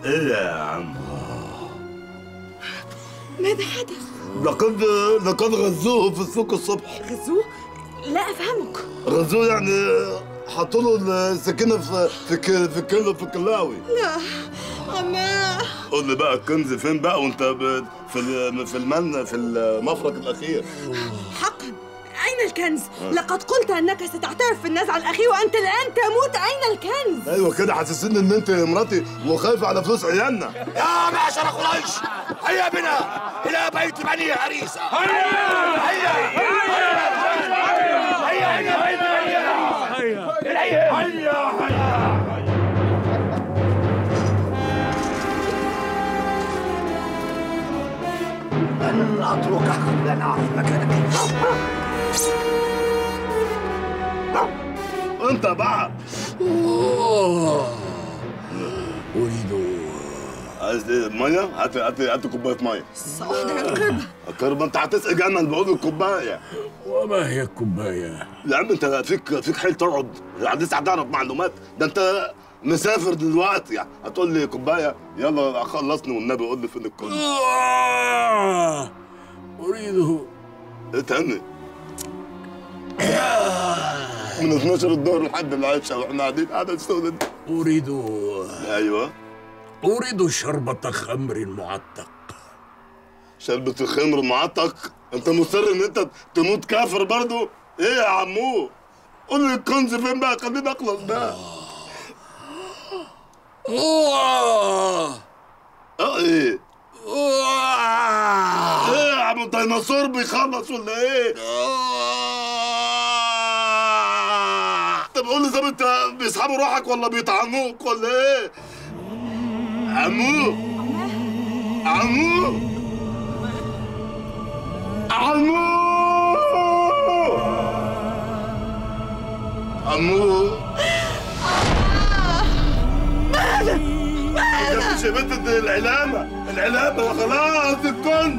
ايه يا عم ماذا حدث؟ لقد لقد غزوه في السوق الصبح غزوه؟ لا أفهمك غزوه يعني حطوا له السكينه في في ك- في كله في كلاوي لا عماه قول لي بقى الكنز فين بقى وانت ب- في ال- في المن في المفرق الاخير حقا أين الكنز؟ لقد قلت أنك ستعترف في النزعة الأخيرة وأنت الآن تموت أين الكنز؟ ايوه كده حاسسين ان انت مراتي وخايفه على فلوس عيالنا يا معشر قريش هيا بنا إلى بيت بني عريسة هيا هيا هيا هيا إلى بيت بني عريسة هيا هيا لن أتركك قبل أن أعرف مكانك انت بقى أريد عايز ايه ميه هات هات هات كوبايه ميه سأحضر القربة كربة انت هتسقي جمل بقول الكوبايه وما هي الكوباية؟ يا عم انت فيك فيك حيل تقعد لسه هتعرف معلومات ده انت مسافر دلوقتي يعني هتقول لي كوبايه يلا خلصني والنبي قول لي فين الكل آه، أريد ايه تاني من 12 الظهر لحد العشاء واحنا قاعدين قاعده السوداء دي أريد ايوه أريد شربة خمر معتق شربة الخمر معتق انت مصر ان انت تموت كافر برضو ايه يا عمو قول لي الكنز فين بقى خليني اخلص بقى آه، اه ايه آه، ايه يا عم الديناصور بيخلص ولا ايه آه. طب قول لي طب انت بيسحبوا روحك ولا بيطعنوك ولا ايه عمو عمو عمو عمو ماذا ماذا يا بنت العلامة العلامة خلاص الكنز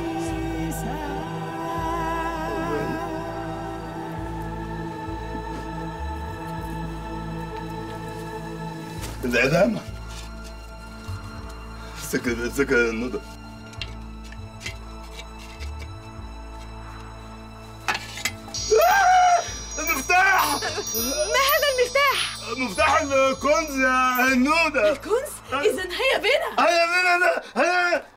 العلامة سكن سكن الندى آه! المفتاح ما هذا المفتاح؟ مفتاح الكنز يا هنودة الكنز؟ إذا هيا بنا هيا بينا انا هيا